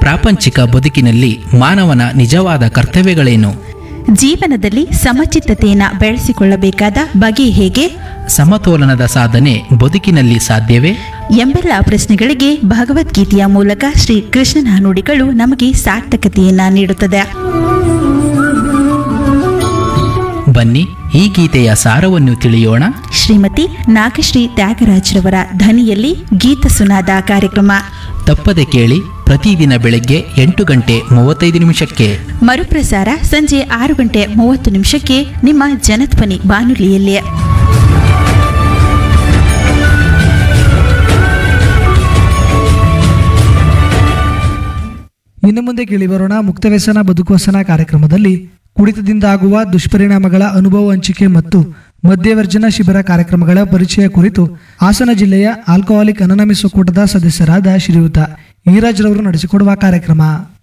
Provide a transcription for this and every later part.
ಪ್ರಾಪಂಚಿಕ ಬದುಕಿನಲ್ಲಿ ಮಾನವನ ನಿಜವಾದ ಕರ್ತವ್ಯಗಳೇನು ಜೀವನದಲ್ಲಿ ಸಮಚಿತ್ತತೆಯನ್ನು ಬೆಳೆಸಿಕೊಳ್ಳಬೇಕಾದ ಬಗೆ ಹೇಗೆ ಸಮತೋಲನದ ಸಾಧನೆ ಬದುಕಿನಲ್ಲಿ ಸಾಧ್ಯವೇ ಎಂಬೆಲ್ಲ ಪ್ರಶ್ನೆಗಳಿಗೆ ಭಗವದ್ಗೀತೆಯ ಮೂಲಕ ಶ್ರೀ ಕೃಷ್ಣನ ನುಡಿಗಳು ನಮಗೆ ಸಾರ್ಥಕತೆಯನ್ನ ನೀಡುತ್ತದೆ ಬನ್ನಿ ಈ ಗೀತೆಯ ಸಾರವನ್ನು ತಿಳಿಯೋಣ ಶ್ರೀಮತಿ ನಾಗಶ್ರೀ ತ್ಯಾಗರಾಜ್ರವರ ಧ್ವನಿಯಲ್ಲಿ ಗೀತ ಸುನಾದ ಕಾರ್ಯಕ್ರಮ ತಪ್ಪದೆ ಕೇಳಿ ಪ್ರತಿದಿನ ಬೆಳಗ್ಗೆ ಎಂಟು ಗಂಟೆ ಮೂವತ್ತೈದು ನಿಮಿಷಕ್ಕೆ ಮರುಪ್ರಸಾರ ಸಂಜೆ ಆರು ಗಂಟೆ ಮೂವತ್ತು ನಿಮಿಷಕ್ಕೆ ನಿಮ್ಮ ಜನಧ್ವನಿ ಬಾನುಲಿಯಲ್ಲಿ ಇನ್ನು ಮುಂದೆ ಕೇಳಿಬರೋಣ ಮುಕ್ತವ್ಯಸನ ಬದುಕುವಸನ ಕಾರ್ಯಕ್ರಮದಲ್ಲಿ ಕುಡಿತದಿಂದ ಆಗುವ ದುಷ್ಪರಿಣಾಮಗಳ ಅನುಭವ ಹಂಚಿಕೆ ಮತ್ತು ಮದ್ಯವರ್ಜನ ಶಿಬಿರ ಕಾರ್ಯಕ್ರಮಗಳ ಪರಿಚಯ ಕುರಿತು ಹಾಸನ ಜಿಲ್ಲೆಯ ಆಲ್ಕೋಹಾಲಿಕ್ ಅನಾನಮಿಸ್ ಒಕ್ಕೂಟದ ಸದಸ್ಯರಾದ ಶ್ರೀಯುತ ಈರಾಜ್ ರವರು ನಡೆಸಿಕೊಡುವ ಕಾರ್ಯಕ್ರಮ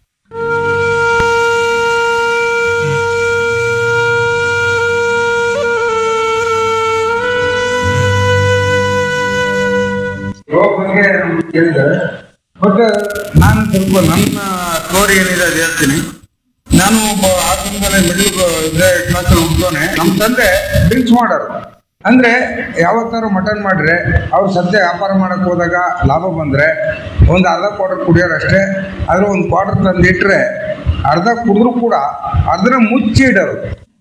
ರೋಗ ಬಗ್ಗೆ ಹೇಳಿದ್ದಾರೆ ಬಟ್ ನಾನು ಸ್ವಲ್ಪ ನನ್ನ ಸ್ಟೋರಿ ಏನಿದೆ ಅದು ಹೇಳ್ತೀನಿ ನಾನು ಒಬ್ಬ ಹಾಸನದಲ್ಲಿ ಮಿಡಲ್ ಕ್ಲಾಸಲ್ಲಿ ಹುಟ್ಟೋನೆ ನಮ್ಮ ತಂದೆ ಡ್ರಿಂಕ್ಸ್ ಮಾಡೋರು ಅಂದ್ರೆ ಯಾವತ್ತಾರು ಮಟನ್ ಮಾಡ್ರೆ ಅವ್ರು ಸದ್ಯ ವ್ಯಾಪಾರ ಮಾಡಕ್ ಹೋದಾಗ ಲಾಭ ಬಂದ್ರೆ ಒಂದು ಅರ್ಧ ಕ್ವಾರ್ಟರ್ ಕುಡಿಯೋರು ಅಷ್ಟೇ ಆದ್ರೆ ಒಂದು ಕ್ವಾರ್ಟರ್ ತಂದು ಇಟ್ರೆ ಅರ್ಧ ಕುಡಿದ್ರು ಕೂಡ ಅದನ್ನ ಮುಚ್ಚಿಡೋರು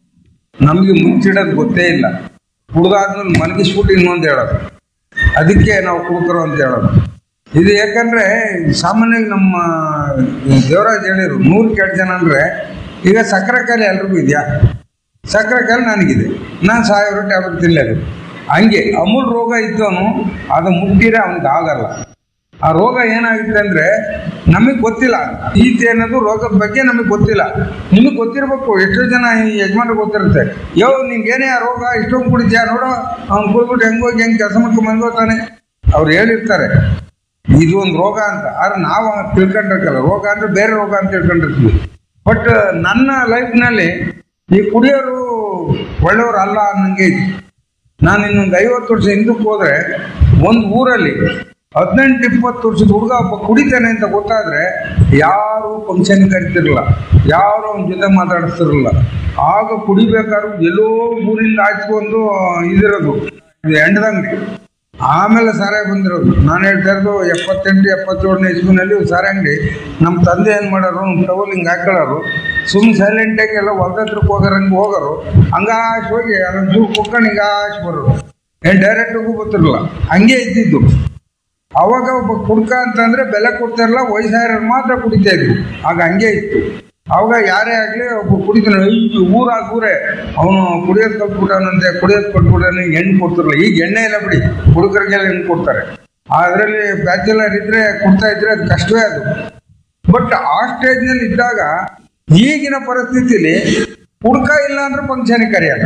ನಮಗೆ ಮುಚ್ಚಿಡೋದು ಗೊತ್ತೇ ಇಲ್ಲ ಕುಡ್ದಾದ್ಮೇಲೆ ಮಲಗಿಸ್ಬಿಟ್ಟು ಇನ್ನೊಂದು ಹೇಳೋದು ಅದಕ್ಕೆ ನಾವು ಕುಡುಕರು ಅಂತ ಹೇಳೋದು ಇದು ಯಾಕಂದ್ರೆ ಸಾಮಾನ್ಯವಾಗಿ ನಮ್ಮ ದೇವರಾಜ್ ಹೇಳಿರು ನೂರಕ್ಕೆ ಎರಡು ಜನ ಅಂದ್ರೆ ಈಗ ಸಕ್ಕರೆ ಕಾಯಿಲೆ ಎಲ್ರಿಗೂ ಇದೆಯಾ ಸಕ್ಕರೆ ಕಾಯಿಲೆ ನನಗಿದೆ ನಾನು ಸಾವಿರ ಟ್ಯಾಬ್ಲೆಟ್ ತಿನ್ನಲೇಬೇಕು ಹಂಗೆ ಅಮೂಲ್ ರೋಗ ಇದ್ದವನು ಅದು ಮುಟ್ಟಿದ್ರೆ ಅವನಿಗೆ ಆಗಲ್ಲ ಆ ರೋಗ ಏನಾಗುತ್ತೆ ಅಂದ್ರೆ ನಮಗೆ ಗೊತ್ತಿಲ್ಲ ಈತೆ ಅನ್ನೋದು ರೋಗದ ಬಗ್ಗೆ ನಮಗೆ ಗೊತ್ತಿಲ್ಲ ನಿಮಗೆ ಗೊತ್ತಿರಬೇಕು ಎಷ್ಟೋ ಜನ ಈ ಯಜಮಾನ್ರಿಗೆ ಗೊತ್ತಿರುತ್ತೆ ಯೋ ನಿಂಗೇನೇ ಆ ರೋಗ ಇಷ್ಟೊಂದು ಕುಡಿದ್ಯಾ ನೋಡೋ ಅವ್ನು ಕುಡ್ಬಿಟ್ಟು ಹೆಂಗೋಗಿ ಹೆಂಗೆ ಕೆಲಸ ಮಾಡ್ಕೊಂಡು ಮನ್ಗೋತಾನೆ ಅವ್ರು ಹೇಳಿರ್ತಾರೆ ಇದು ಒಂದು ರೋಗ ಅಂತ ಆದ್ರೆ ನಾವು ಹಂಗ್ ತಿಳ್ಕೊಂಡಿರ್ಕಲ್ಲ ರೋಗ ಅಂದ್ರೆ ಬೇರೆ ರೋಗ ಅಂತ ತಿಳ್ಕೊಂಡಿರ್ತೀವಿ ಬಟ್ ನನ್ನ ಲೈಫ್ನಲ್ಲಿ ಈ ಕುಡಿಯೋರು ಒಳ್ಳೆಯವರು ಅಲ್ಲ ಅನ್ನಂಗೆ ಇತ್ತು ನಾನು ಇನ್ನೊಂದು ಐವತ್ತು ವರ್ಷ ಹಿಂದಕ್ಕೆ ಹೋದ್ರೆ ಒಂದು ಊರಲ್ಲಿ ಹದಿನೆಂಟು ಇಪ್ಪತ್ತು ವರ್ಷದ ಹುಡುಗ ಒಬ್ಬ ಕುಡಿತಾನೆ ಅಂತ ಗೊತ್ತಾದ್ರೆ ಯಾರು ಫಂಕ್ಷನ್ ಕರಿತಿರಲಿಲ್ಲ ಯಾರು ಅವನ ಜೊತೆ ಮಾತಾಡಿಸ್ತಿರಲಿಲ್ಲ ಆಗ ಕುಡಿಬೇಕಾದ್ರೆ ಎಲ್ಲೋ ಊರಿಂದ ಹಾಚ್ಕೊಂಡು ಇದಿರೋದು ಇದು ಎಂಡದಂಗಡಿ ಆಮೇಲೆ ಸಾರಾಯಿ ಬಂದಿರೋದು ನಾನು ಹೇಳ್ತಾ ಇರೋದು ಎಪ್ಪತ್ತೆಂಟು ಎಪ್ಪತ್ತೇಳನೇ ಇಸ್ವಿನಲ್ಲಿ ಸಾರೆ ಅಂಗಡಿ ನಮ್ಮ ತಂದೆ ಏನು ಮಾಡೋರು ಟವಲ್ ಹಿಂಗೆ ಹಾಕೊಳ್ಳೋರು ಸುಮ್ಮನೆ ಸೈಲೆಂಟಾಗಿ ಎಲ್ಲ ಹೊಲ್ದ ಹತ್ರಕ್ಕೆ ಹೋಗೋರಂಗೆ ಹೋಗೋರು ಹಂಗಾಶ್ ಹೋಗಿ ಅದೊಂದು ಚೂರು ಕುತ್ಕೊಂಡು ಹಿಂಗಾಶ್ ಬರೋರು ಏನು ಡೈರೆಕ್ಟಾಗೂ ಗೊತ್ತಿರಲಿಲ್ಲ ಹಂಗೆ ಇದ್ದಿದ್ದು ಅವಾಗ ಒಬ್ಬ ಕುಡ್ಕ ಅಂತಂದ್ರೆ ಬೆಲೆ ಕೊಡ್ತಾರಲ್ಲ ವಯಸ್ಸಾಯರು ಮಾತ್ರ ಕುಡಿತಾ ಇದ್ರು ಆಗ ಹಂಗೆ ಇತ್ತು ಅವಾಗ ಯಾರೇ ಆಗಲಿ ಒಬ್ಬ ಕುಡಿತಾನೆ ಈ ಊರಾಗ ಊರೇ ಅವನು ಕುಡಿಯೋದು ಕಲ್ತ್ಬಿಟ್ಟವನಂತೆ ಕುಡಿಯೋದು ಕೊಟ್ಬಿಟ್ಟಾನೆ ಹೆಣ್ಣು ಕೊಡ್ತಿರಲ್ಲ ಈಗ ಎಣ್ಣೆ ಇಲ್ಲ ಬಿಡಿ ಹುಡುಗರಿಗೆಲ್ಲ ಹೆಣ್ಣು ಕೊಡ್ತಾರೆ ಅದರಲ್ಲಿ ಬ್ಯಾಚುಲರ್ ಇದ್ರೆ ಕೊಡ್ತಾ ಇದ್ರೆ ಅದು ಕಷ್ಟವೇ ಅದು ಬಟ್ ಆ ಸ್ಟೇಜ್ನಲ್ಲಿ ಇದ್ದಾಗ ಈಗಿನ ಪರಿಸ್ಥಿತಿಲಿ ಹುಡ್ಕ ಇಲ್ಲ ಅಂದ್ರೆ ಫಂಕ್ಷನ್ ಕರೆಯಲ್ಲ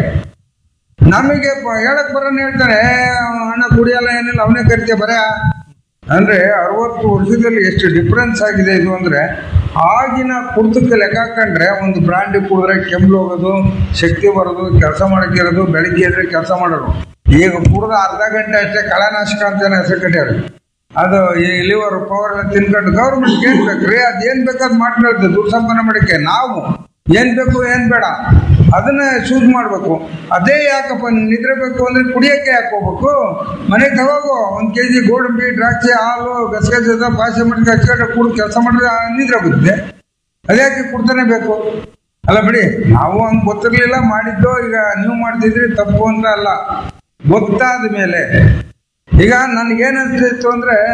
ನಮಗೆ ಪ- ಹೇಳಕ್ ಬರೋನ್ ಹೇಳ್ತಾನೆ "ಏ, ಅಣ್ಣ ಕುಡಿಯಲ್ಲ ಏನಿಲ್ಲ ಅವನೇ ಕರಿತೀಯ ಬರ ಅಂದ್ರೆ ಅರವತ್ತು ವರ್ಷದಲ್ಲಿ ಎಷ್ಟು ಡಿಫ್ರೆನ್ಸ್ ಆಗಿದೆ ಇದು ಅಂದ್ರೆ ಆಗಿನ ಕುಡ್ತಕ್ಕೆ ಲೆಕ್ಕ ಹಾಕೊಂಡ್ರೆ ಒಂದು ಬ್ರಾಂಡಿ ಕುಡಿದ್ರೆ ಕೆಮ್ಮಲು ಹೋಗೋದು ಶಕ್ತಿ ಬರೋದು ಕೆಲಸ ಮಾಡಕ್ಕಿರೋದು ಬೆಳಿಗ್ಗೆ ಎದ್ರೆ ಕೆಲಸ ಮಾಡೋರು ಈಗ ಕುಡ್ದ ಅರ್ಧ ಗಂಟೆ ಅಷ್ಟೇ ಕಳನಾಶಕ ಅಂತಾನೆ ಹೆಸರು ಕಟ್ಟಾರೆ ಅದು ಈ ಲಿವರ್ ಪವರ್ ಎಲ್ಲ ತಿನ್ಕೊಂಡು ಗೌರ್ಮೆಂಟ್ ಏನ್ ಬೇಕ್ರಿ ಅದ್ ಏನ್ ಬೇಕಾದ್ ಮಾಡ್ಕೊಳ್ತದೆ ದುಡ್ಡು ಸಂಪಾದನೆ ಮಾಡಕ್ಕೆ ನಾವು ಏನ್ ಬೇಕು ಏನ್ ಬೇಡ ಅದನ್ನ ಚೂಸ್ ಮಾಡ್ಬೇಕು ಅದೇ ಯಾಕಪ್ಪ ನಿನ್ ನಿದ್ರೆ ಬೇಕು ಅಂದ್ರೆ ಕುಡಿಯಕ್ಕೆ ಯಾಕೆ ಹೋಗ್ಬೇಕು ಮನೆಗೆ ತಗೋಗು ಒಂದ್ ಕೆಜಿ ಗೋಡಂಬಿ ದ್ರಾಕ್ಷಿ ಹಾಲು ಗಸಗಸದ ಭಾಷೆ ಮಾಡಿ ಹಚ್ಕೊಂಡು ಕುಡ್ ಕೆಲಸ ಮಾಡಿದ್ರೆ ಆ ನಿದ್ರೆ ಬರುತ್ತೆ ಅದ್ಯಾಕೆ ಕುಡ್ತಾನೆ ಬೇಕು ಅಲ್ಲ ಬಿಡಿ ನಾವು ಹಂಗ್ ಗೊತ್ತಿರ್ಲಿಲ್ಲ ಮಾಡಿದ್ದು ಈಗ ನೀವು ಮಾಡ್ತಿದ್ರಿ ತಪ್ಪು ಅಂತ ಅಲ್ಲ ಗೊತ್ತಾದ ಮೇಲೆ ಈಗ ನನ್ಗೇನ್ ಅನ್ಸ್ತಿತ್ತು ಅಂದ್ರೆ